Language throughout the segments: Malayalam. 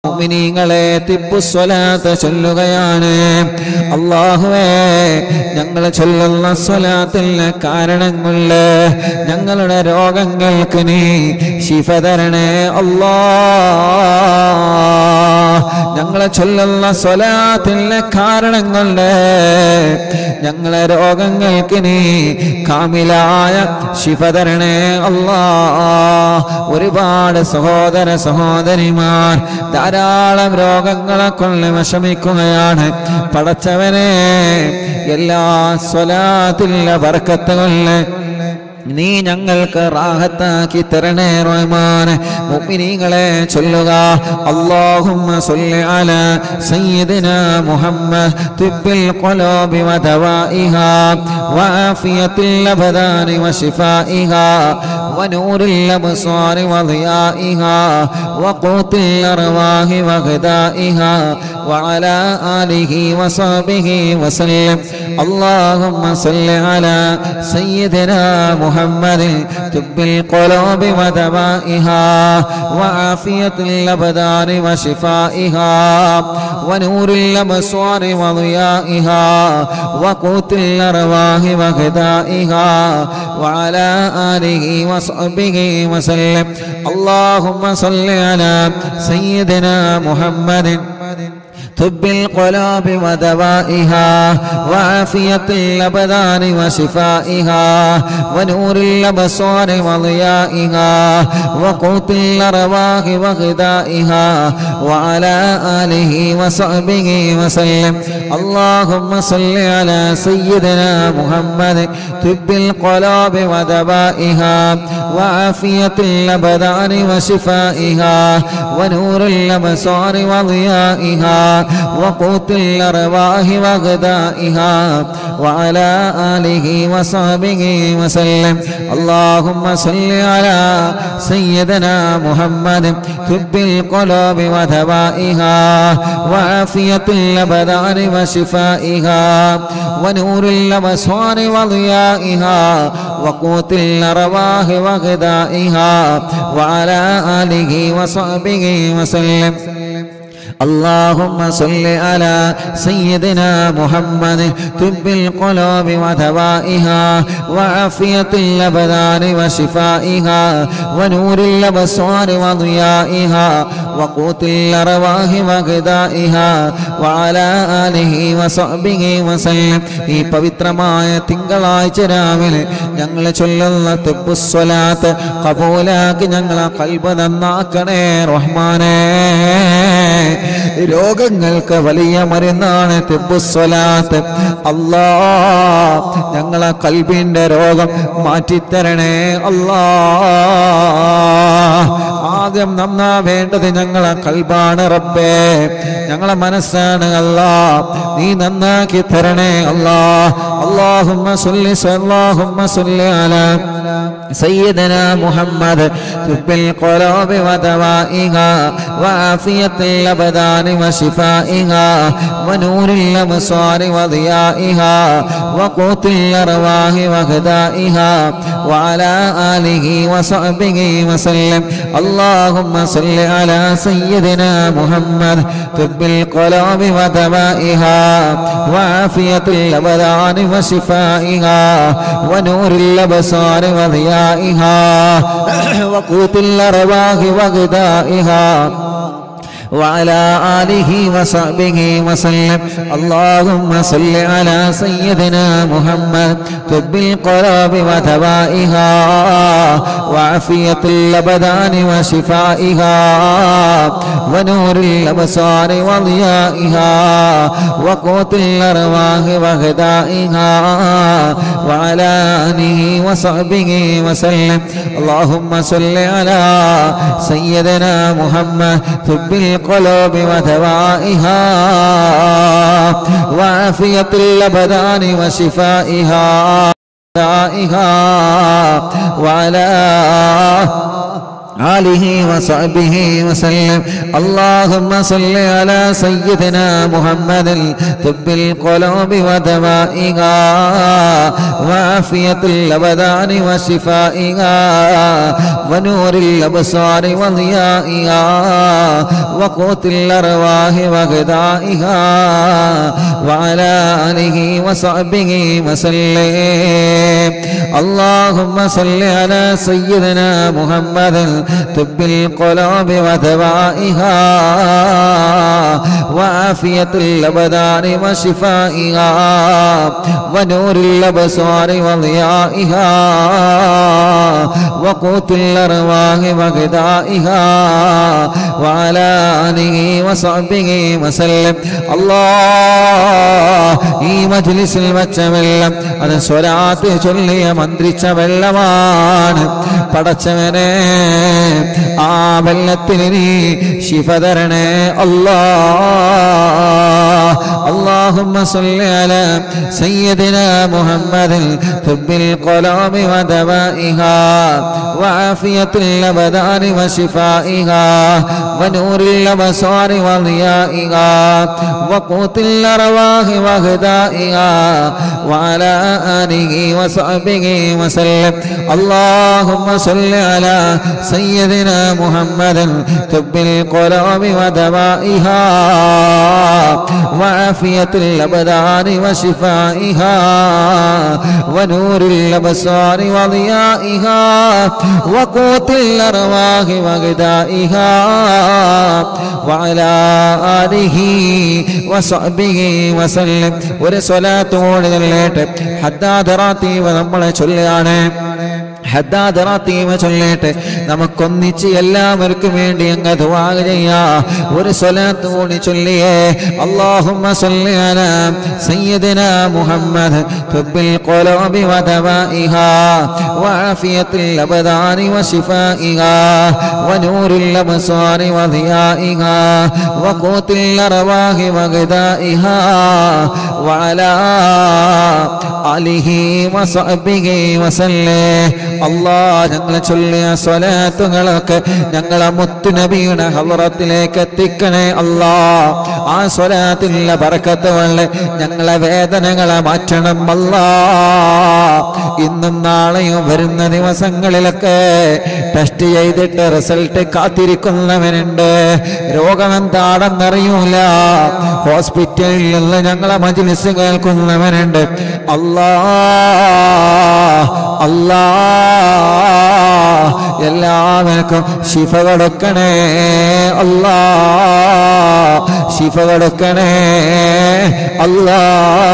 മുഅ്മിനീങ്ങളെ തിപ്പുസ്വലാത്ത് ചൊല്ലുകയാണ് അള്ളാഹുവേ ഞങ്ങൾ ചൊല്ലുന്ന സ്വലാത്തിന് കാരണം കൊണ്ട് ഞങ്ങളുടെ രോഗങ്ങൾക്ക് നീ ശിഫ തരണേ അല്ലാ ഞങ്ങളെ ചൊല്ലുന്ന സ്വലാത്തിന് കാരണം കൊണ്ട് ഞങ്ങളെ രോഗങ്ങൾക്ക് നീ കാമിലായ ശിഫ തരണേ അല്ലാ ഒരുപാട് സഹോദര സഹോദരിമാർ ധാരാളം രോഗങ്ങളെ കൊണ്ട് വിഷമിക്കുകയാണ് പടച്ചവനെ എല്ലാ സ്വലാത്തിലെ വർക്കത്ത് കൊണ്ട് നീ ഞങ്ങൾക്ക് റാഹത്താക്കി തരണേ റഹ്മാൻ മുഅ്മിനീങ്ങളെ ചൊല്ലുക അല്ലാഹുമ്മ സ്വല്ലി അലാ സയ്യിദിനാ മുഹമ്മദ് തുബ്ബിൽ ഖുലൂബി വദവാഇഹാ വആഫിയത്തിൽ അബ്ദാനി വശിഫാഇഹാ ونور الأبصار وضيائها وقوت الأرواح وغذائها وعلى آله وصحبه وسلم اللهم صل على سيدنا محمد طب القلوب ودوائها وعافية الأبدان وشفائها ونور الأبصار وضيائها وقوت الأرواح وغذائها وعلى آله وصحبه وسلم اللهم صل على سيدنا محمد طب القلوب ودوائها وعافية الأبدان وشفائها ونور الأبصار وضيائها وقوت الأرواح وغذائها وعلى آله وصحبه وسلم اللهم صل على سيدنا محمد طب القلوب ودوائها وعافية الأبدان وشفائها ونور الأبصار وضيائها وقوت الأرواح وغذائها وعلى آله وصحبه وسلم اللهم صل على سيدنا محمد طب القلوب ودوائها وعافية الأبدان وشفائها ونور الأبصار وضيائها وقوت الأرواح وغذائها وعلى آله وصحبه وسلم اللهم صل على سيدنا محمد طب القلوب ودوائها وعافية الأبدان وشفائها ونور الأبصار وضيائها وقوت الأرواح وغذائها وعلى آله وصحبه وسلم ഈ പവിത്രമായ തിങ്കളാഴ്ച രാവിലെ ഞങ്ങൾ ചൊല്ലുന്ന തുപ്പുസ്വലാത്ത് കബൂലാക്കി ഞങ്ങളെ കൽബ് നന്നാക്കണേ റഹ്മാനേ രോഗങ്ങൾക്ക് വലിയ മരുന്നാണ് തിബുസ്വലാത്ത് അല്ലാ ഞങ്ങളെ കൽബിന്റെ രോഗം മാറ്റിത്തരണേ അല്ലാ ആദ്യം നന്നാ വേണ്ടത് ഞങ്ങളെ കൽബാണ് റബ്ബേ ഞങ്ങളെ മനസ്സാണ് അല്ലാ നീ നന്നാക്കി തരണേ അല്ലാ അല്ലാഹുമ്മ സല്ലി സല്ലാഹുമ്മ സല്ലി അലാ سيدنا محمد طب القلوب ودوائها وعافية الأبدان وشفائها ونور الأبصار وضيائها وقوت الأرواح وغذائها وعلى آله وصحبه وسلم اللهم صل على سيدنا محمد طب القلوب ودوائها وعافية الأبدان وشفائها ونور الأبصار وضيائها وقوت الأرواح وغذائها وعلى آله وصحبه وسلم اللهم صل على سيدنا محمد طب القلوب ودوائها وعافية الأبدان وشفائها ونور الأبصار وضيائها وقوت الأرواح وغذائها وعلى آله وصحبه وسلم اللهم صل على سيدنا محمد طب القلوب ودوائها وعافية الأبدان وشفائها دائها وعلى آله وصحبه وسلم اللهم صل على سيدنا محمد طب القلوب ودوائها وعافية الأبدان وشفائها ونور الأبصار وضيائها وقوت الأرواح وغذائها وعلى آله وصحبه وسلم اللهم صل على سيدنا محمد طب القلوب ودوائها وعافية الأبدان وشفائها ونور الأبصار وضيائها وقوت الأرواح وغذائها وعلى آله وصحبه وسلم الله ഈ മജ്ലിസിൽ വച്ച വെള്ളം അത് സ്വരാത്ത് ചൊല്ലിയ മന്ത്രിച്ച വെള്ളമാണ് പടച്ചവനെ ആ വെള്ളത്തിന് നീ ശിഫ തരണേ അല്ലാ اللهم صل على سيدنا محمد طب القلوب ودوائها وعافية الأبدان وشفائها ونور الأبصار وضيائها وقوت الأرواح وغذائها وعلى آله وصحبه وسلم اللهم صل على سيدنا محمد طب القلوب ودوائها وعافية الأبدان وشفائها ونور الأبصار وضيائها وقوت الأرواح وغذائها وعلى آله وصحبه وسلم ഒരു സ്വലാത്തോട് ചൊല്ലേട്ട് ഹദ്ദാദറാത്തീവ നമ്മളെ ചൊല്ലുകയാണ് ഹദ്ദാദറാത്തീവ ചൊല്ലേട്ട് നമുക്കൊന്നിച്ച് എല്ലാവർക്കും വേണ്ടി അങ്ങ് ദുആ ചെയ്യാ ഒരു സ്വലാത്ത് കൂടി ചൊല്ലിയേ അല്ലാഹുമ്മ സ്വല്ലി അലാ സയ്യിദിനാ മുഹമ്മദ് തുബ്ബിൽ ഖുലൂബി വദവാഇഹാ വആഫിയത്തിൽ അബ്ദാനി വശിഫാഇഹാ വനൂറിൽ അബ്സാരി വദിയാഇഹാ വഖൂത്തിൽ അർവാഹി വഗദാഇഹാ വഅലാ ആലിഹി വസഹ്ബിഹി വസല്ലേ അല്ലാ ഞങ്ങൾ ചൊല്ലിയ സ്വലാത്തുകളൊക്കെ ഞങ്ങളെ മുത്തുനബിയുടെ ഹലറത്തിലേക്ക് എത്തിക്കണേ അല്ലാ ആ സ്വലാത്തിലുള്ള ബറക്കത്ത് കൊണ്ട് ഞങ്ങളെ വേദനകളെ മാറ്റണം അല്ലാ ഇന്നും നാളെയും വരുന്ന ദിവസങ്ങളിലൊക്കെ ടെസ്റ്റ് ചെയ്തിട്ട് റിസൾട്ട് കാത്തിരിക്കുന്നവരുണ്ട് രോഗമെന്താണെന്നറിയൂല ഹോസ്പിറ്റലിൽ നിന്ന് ഞങ്ങളെ മജിലിസ് കേൾക്കുന്നവരുണ്ട് അല്ലാ അല്ലാ എല്ലാവർക്കും ശിഫ കൊടുക്കണേ അല്ലാ ശിഫ കൊടുക്കണേ അല്ലാ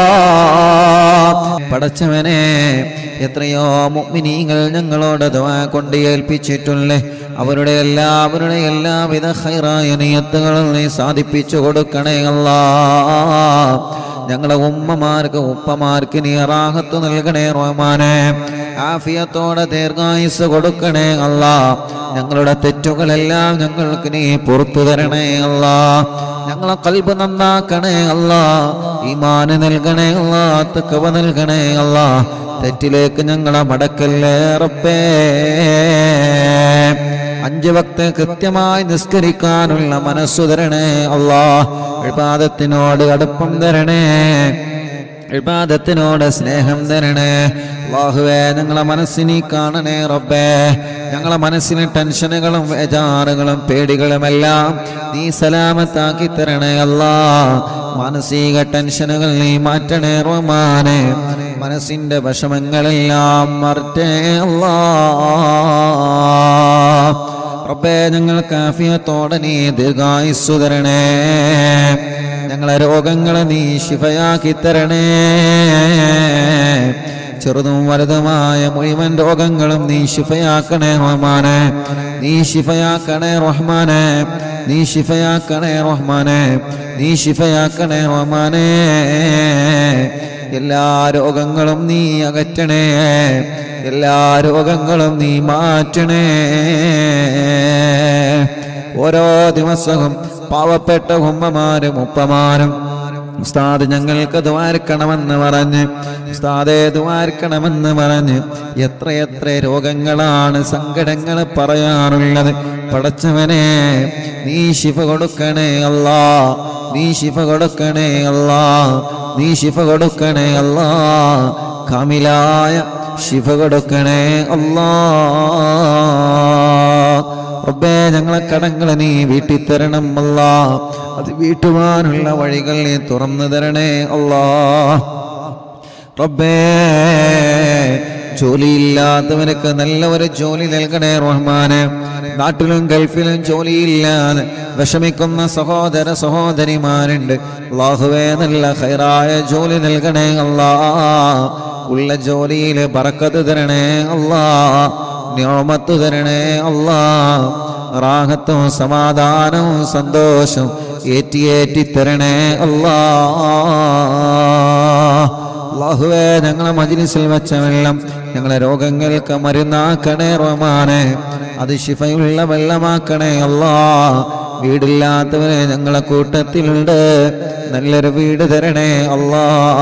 പടച്ചവനെ എത്രയോ മുഅ്മിനീങ്ങൾ ഞങ്ങളോട് ദുആ കൊണ്ട് ഏൽപ്പിച്ചിട്ടുള്ളേ അവരുടെ എല്ലാവരുടെ എല്ലാവിധ ഹൈറായ നിയത്തുകളും നീ സാധിപ്പിച്ചു കൊടുക്കണേ അല്ലാ ഞങ്ങളെ ഉമ്മമാർക്ക് ഉപ്പമാർക്ക് നീ റാഹത്ത് നൽകണേ റഹ്മാനെ ആഫിയത്തോടെ ദീർഘായുസ് കൊടുക്കണേ അല്ലാ ഞങ്ങളുടെ തെറ്റുകളെല്ലാം ഞങ്ങൾക്ക് നീ പുറത്തു തരണേ അല്ലാ ഞങ്ങളെ കൽബ് നന്നാക്കണേ അല്ലാ ഈമാന് നൽകണേ അല്ലാ തക്കവ നൽകണേ അല്ലാ തെറ്റിലേക്ക് ഞങ്ങളെ മടക്കല്ലേ റബ്ബേ അഞ്ച് വക്ത് കൃത്യമായി നിസ്കരിക്കാനുള്ള മനസ്സു തരണേ അല്ലാ വിവാദത്തിനോട് അടുപ്പം തരണേ വിവാദത്തിനോട് സ്നേഹം തരണേ അള്ളാഹുവേ ഞങ്ങളെ മനസ്സിനി കാണണേ റബ്ബേ ഞങ്ങളെ മനസ്സിന് ടെൻഷനുകളും വേജാറുകളും പേടികളുമെല്ലാം നീ സലാമത്താക്കി തരണേ അല്ലാ മാനസിക ടെൻഷനുകൾ നീ മാറ്റണേ റഹ്മാനെ മനസ്സിന്റെ വിഷമങ്ങളെല്ലാം മററ്റേ അല്ലാ റബ്ബേ ഞങ്ങൾക്ക് ആഫിയത്തോടെ നീ ദീർഘായുസ്സു തരണേ ഞങ്ങളെ രോഗങ്ങളെ നീ ശിഫയാക്കി തരണേ ചെറുതും വലുതുമായ മുഴുവൻ രോഗങ്ങളും നീ ശിഫയാക്കണേ റഹ്മാനെ നീ ശിഫയാക്കണേ റഹ്മാനെ നീ ശിഫയാക്കണേ റഹ്മാനെ നീ ശിഫയാക്കണേ റഹ്മാനെ എല്ലാ രോഗങ്ങളും നീ അകറ്റണേ എല്ലാ രോഗങ്ങളും നീ മാറ്റണേ ഓരോ ദിവസവും പാവപ്പെട്ട ഉമ്മമാരും ഉപ്പമാരും ഉസ്താദ് ഞങ്ങൾക്ക് ദ്വാരക്കണമെന്ന് പറഞ്ഞ് ഉസ്താദെ ദ്വാരക്കണമെന്ന് പറഞ്ഞ് എത്രയെത്ര രോഗങ്ങളാണ് സങ്കടങ്ങൾ പറയാറുള്ളത് പടച്ചവനെ നീ ശിഫ കൊടുക്കണേ അല്ലാ നീ ശിഫ കൊടുക്കണേ അല്ലാ നീ ശിഫ കൊടുക്കണേ അല്ലാ കാമിലായ ശിഫ കൊടുക്കണേ അല്ലാ റബ്ബേ ഞങ്ങളെ കടങ്ങൾ നീ വീട്ടിൽ തരണം അല്ല അത് വീട്ടുവാനുള്ള വഴികൾ നീ തുറന്നു തരണേ അല്ലാ റബ്ബേ ജോലിയില്ലാത്തവനക്ക് നല്ല ഒരു ജോലി നൽകണേ റഹ്മാന് നാട്ടിലും ഗൾഫിലും ജോലിയില്ലാതെ വിഷമിക്കുന്ന സഹോദര സഹോദരിമാരുണ്ട് അള്ളാഹുവേ നല്ല ഹൈറായ ജോലി നൽകണേ അല്ലാ ഉള്ള ജോലിയിൽ ബറക്കത്ത് തരണേ അല്ലാ നിയമത്ത് തരണേ അല്ലാ റാഹത്തും സമാധാനവും സന്തോഷവും ഏറ്റി ഏറ്റി തരണേ അല്ലാ അള്ളാഹുവേ ഞങ്ങളെ മജിലിസിൽ വെച്ച വെള്ളം ഞങ്ങളെ രോഗങ്ങൾക്ക് മരുന്നാക്കണേ റഹ്മാനെ അത് ശിഫയുള്ള വെള്ളമാക്കണേ അല്ലാ വീടില്ലാത്തവരെ ഞങ്ങളെ കൂട്ടത്തിലുണ്ട് നല്ലൊരു വീട് തരണേ അല്ലാ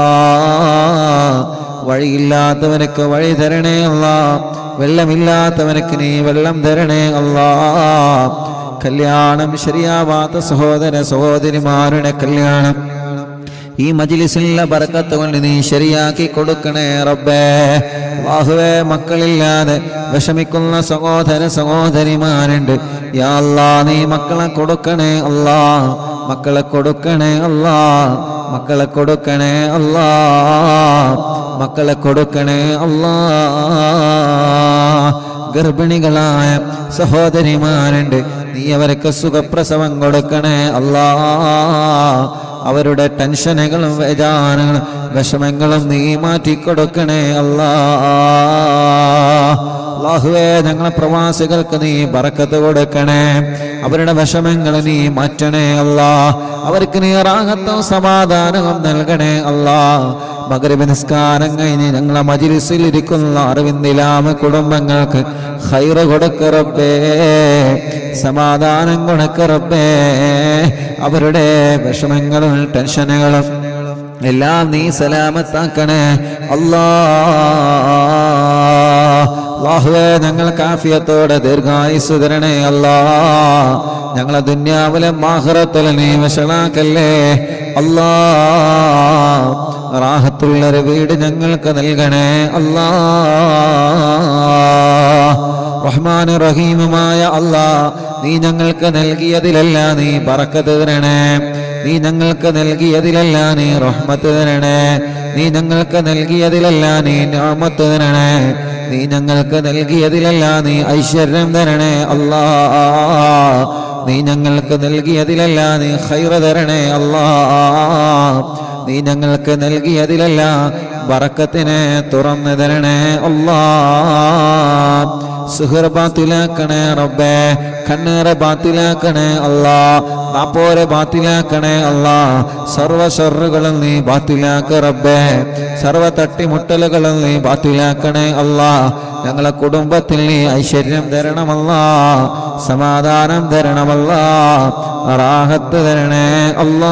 വഴിയില്ലാത്തവനക്ക് വഴി തരണേ അല്ല വെള്ളമില്ലാത്തവനക്ക് നീ വെള്ളം തരണേ അല്ല കല്യാണം ശരിയാവാത്ത സഹോദര സഹോദരിമാരുടെ കല്യാണം ഈ മജിലിസിലുള്ള ബർക്കത്ത് കൊണ്ട് നീ ശരിയാക്കി കൊടുക്കണേ റബ്ബേ ബാഹുവേ മക്കളില്ലാതെ വിഷമിക്കുന്ന സഹോദര സഹോദരിമാരുണ്ട് യാ അല്ലാ നീ മക്കളെ കൊടുക്കണേ അല്ലാ മക്കളെ കൊടുക്കണേ അല്ലാ മക്കളെ കൊടുക്കണേ അല്ലാ മക്കളെ കൊടുക്കണേ അല്ലാ ഗർഭിണികളായ സഹോദരിമാരുണ്ട് നീ അവർക്ക് സുഖപ്രസവം കൊടുക്കണേ അല്ലാ അവരുടെ ടെൻഷനുകളും വേജാനുകളും വിഷമങ്ങളും നീ മാറ്റിക്കൊടുക്കണേ അല്ലാ അള്ളാഹുവേ ഞങ്ങളെ പ്രവാസികൾക്ക് നീ ബറക്കത്ത് കൊടുക്കണേ അവരുടെ വിഷമങ്ങൾ നീ മാറ്റണേ അല്ലാ അവർക്ക് നീ റാഹത്തും സമാധാനവും നൽകണേ അല്ലാ മകരവ നിസ്കാരം കഴിഞ്ഞ് ഞങ്ങളെ മജിലിസിൽ ഇരിക്കുന്ന അറിവിന്ദിലാമ കുടുംബങ്ങൾക്ക് ഹൈറ് കൊടുക്കറപ്പേ സമാധാനം കൊടുക്കറപ്പേ അവരുടെ വിഷമങ്ങളും ടെൻഷനുകളും എല്ലാം നീ സലാമത്താക്കണേ അല്ലാ അല്ലാഹുവേ ഞങ്ങൾ കാഫിയത്തോടെ ദീർഘായുസ് തരണേ അല്ലാ ഞങ്ങളെ ദുന്യാവിലെ മാഹറത്തിലെ നീ വഷളാക്കല്ലേ അല്ലാ റാഹത്തുള്ളൊരു വീട് ഞങ്ങൾക്ക് നൽകണേ അല്ലാ റഹ്മാൻ റഹീമുമായ അല്ലാ നീ ഞങ്ങൾക്ക് നൽകിയതിലല്ല നീ ബറക്കത്ത് തരണേ നീ ഞങ്ങൾക്ക് നൽകിയതിലല്ല നീ റഹ്മത്ത് തരണേ നീ ഞങ്ങൾക്ക് നൽകിയതിലല്ല നീ ഞാമത്ത് തരണേ നീ ഞങ്ങൾക്ക് നൽകിയതിലല്ല നീ ഐശ്വര്യം തരണേ അല്ലാ നീ ഞങ്ങൾക്ക് നൽകിയതിലല്ല നീ ഖൈറ തരണേ അല്ലാ നീ ഞങ്ങൾക്ക് നൽകിയതിലല്ല ബറക്കത്തിനെ തുറന്നു തരണേ അല്ലാ സുഹർ ബാത്തിലാക്കണേ റബ്ബേ കണ്ണേറെ ബാത്തിലാക്കണേ അല്ലാ നാപ്പോരെ ബാത്തിലാക്കണേ അല്ലാ സർവ ഷറുകളും നീ ബാത്തിലാക്ക റബ്ബേ സർവ തട്ടിമുട്ടലുകളും നീ ബാത്തിലാക്കണേ അല്ലാ ഞങ്ങളെ കുടുംബത്തിൽ നീ ഐശ്വര്യം തരണമല്ല സമാധാനം തരണമല്ല റാഹത്ത് തരണേ അല്ലാ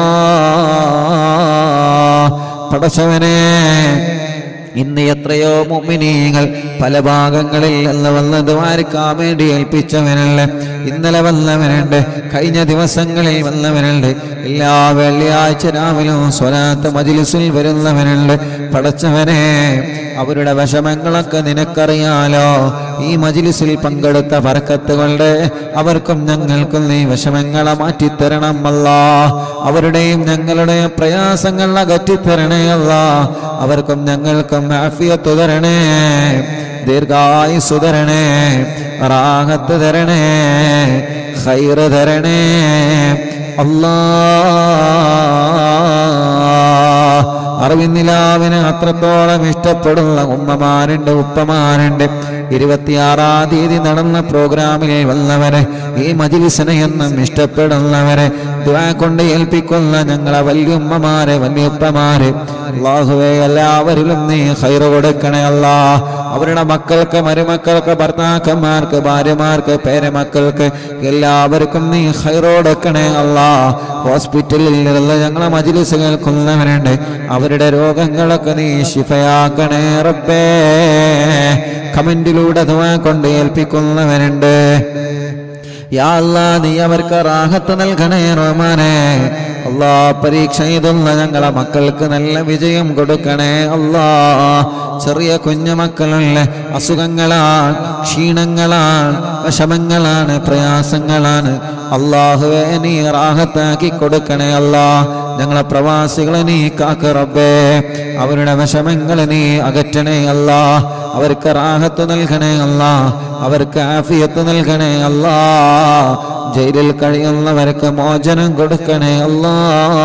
പടച്ചവനെ ഇന്ന് എത്രയോ മുമ്മിനീങ്ങൾ പല ഭാഗങ്ങളിൽ നിന്ന് വന്ന് ദ്വാരക്കാൻ വേണ്ടി ഏൽപ്പിച്ചവനുണ്ട് ഇന്നലെ വന്നവനുണ്ട് കഴിഞ്ഞ ദിവസങ്ങളിൽ വന്നവനുണ്ട് എല്ലാ വെള്ളിയാഴ്ച രാവിലും സ്വലാത്ത് മജിലിസിൽ വരുന്നവനുണ്ട് പടച്ചവനെ അവരുടെ വിഷമങ്ങളൊക്കെ നിനക്കറിയാലോ ഈ മജിലിസിൽ പങ്കെടുത്ത പറക്കത്ത് കൊണ്ട് അവർക്കും ഞങ്ങൾക്കും നീ വിഷമങ്ങളെ മാറ്റിത്തരണം അല്ല അവരുടെയും ഞങ്ങളുടെയും പ്രയാസങ്ങൾ അകറ്റിത്തരണേ അല്ല അവർക്കും ഞങ്ങൾക്കും ആഫിയത്ത് തരണേ ദീർഘായുസ് തരണേ റാഹത്ത് തരണേ ഖൈറ് തരണേ അല്ലാ അറിവിന്നിലാവിന് അത്രത്തോളം ഇഷ്ടപ്പെടുന്ന ഉമ്മമാരുണ്ട് ഉപ്പമാരുണ്ട് ഇരുപത്തിയാറാം തീയതി നടന്ന പ്രോഗ്രാമിൽ വന്നവരെ ഈ മജിലിസിനെ എന്നും ഇഷ്ടപ്പെടുന്നവരെ ദ്വാ കൊണ്ട് ഏൽപ്പിക്കുന്ന ഞങ്ങളെ വല്യുമ്മമാരെ വല്യുപ്പമാരെ അള്ളാഹുവെ എല്ലാവരിലും നീ ഹൈറ് കൊടുക്കണേ അല്ലാ അവരുടെ മക്കൾക്ക് മരുമക്കൾക്ക് ഭർത്താക്കന്മാർക്ക് ഭാര്യമാർക്ക് പേരമക്കൾക്ക് എല്ലാവർക്കും നീ ഹൈറോടക്കണേ അല്ലാ ഹോസ്പിറ്റലിലുള്ള ഞങ്ങളെ മജിലിസ് കേൾക്കുന്നവരുണ്ട് അവരുടെ രോഗങ്ങളൊക്കെ നീ ശിഫയാക്കണേ റബ്ബേ കമന്റിലൂടെ ദുആ കൊണ്ട് ഏൽപ്പിക്കുന്നവരുണ്ട് യാ അല്ലാ നീ അവർക്ക് റാഹത്ത് നൽകണേ റഹ്മാനെ അല്ലാ പരീക്ഷ എഴുതുന്ന ഞങ്ങളെ മക്കൾക്ക് നല്ല വിജയം കൊടുക്കണേ അല്ലാ ചെറിയ കുഞ്ഞു മക്കളുള്ള അസുഖങ്ങളാണ് ക്ഷീണങ്ങളാണ് വിഷമങ്ങളാണ് പ്രയാസങ്ങളാണ് അള്ളാഹുവെ നീ റാഹത്താക്കി കൊടുക്കണേ അല്ലാ ഞങ്ങളെ പ്രവാസികളെ നീ കാക്ക് റബ്ബേ അവരുടെ വിഷമങ്ങൾ നീ അകറ്റണേ അല്ലാ അവർക്ക് റാഹത്ത് നൽകണേ അല്ലാ അവർക്ക് ആഫിയത്ത് നൽകണേ അല്ലാ ജയിലിൽ കഴിയുന്നവർക്ക് മോചനം കൊടുക്കണേ അല്ലാ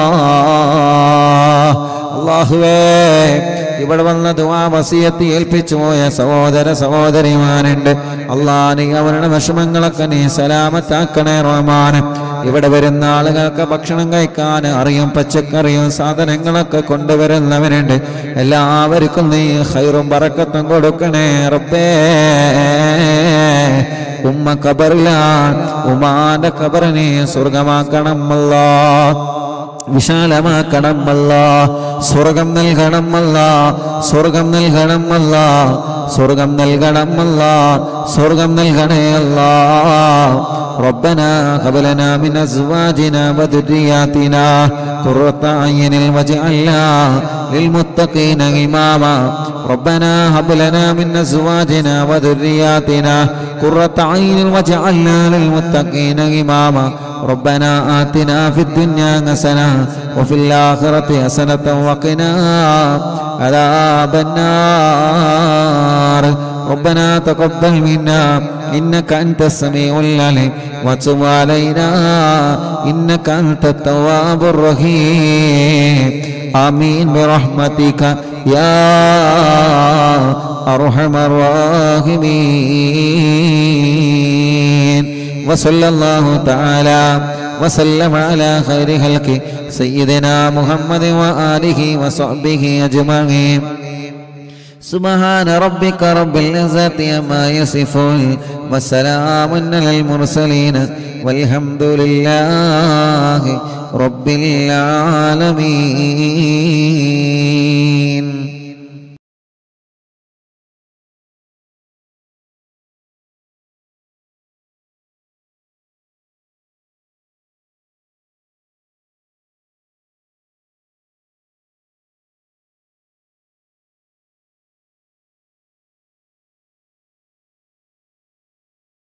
അള്ളാഹുവേ ഇവിടെ വന്ന ദുആ വസിയത്ത് ഏൽപ്പിച്ചു പോയ സഹോദര സഹോദരിമാരുണ്ട് അള്ളാ നീ അവരുടെ വിഷമങ്ങളൊക്കെ നീ സലാമത്താക്കണേ റഹ്മാൻ ഇവിടെ വരുന്ന ആളുകൾക്ക് ഭക്ഷണം കഴിക്കാൻ അറിയും പച്ചക്കറിയും സാധനങ്ങളൊക്കെ കൊണ്ടുവരുന്നവരുണ്ട് എല്ലാവർക്കും നീ ഹൈറും പറക്കത്തും കൊടുക്കണേ റബ്ബേ ഉമ്മ കബറിലാണ് ഉമാന്റെ കബറിനെ സ്വർഗമാക്കണം അല്ലാ വിശാലമാക്കണം അല്ല സ്വർഗം നൽകണം അല്ല സ്വർഗം നൽകണം അല്ല സ്വർഗം നൽകണം അല്ല സ്വർഗം നൽകണേ അല്ല ربنا هب لنا من ازواجنا وذرياتنا قرة اعين واجعلنا للمتقين اماما ربنا هب لنا من ازواجنا وذرياتنا قرة اعين واجعلنا للمتقين اماما ربنا آتنا في الدنيا حسنة وفي الآخرة حسنة وقنا عذاب النار ربنا تقبل منا إنك أنت السميع العليم وتب علينا إنك أنت التواب الرحيم آمين برحمتك يا أرحم الراحمين وصلى الله تعالى وسلم على خير خلق سيدنا محمد وآله وصحبه أجمعين سبحان ربك رب العزة عما يصفون وسلام على المرسلين والحمد لله رب العالمين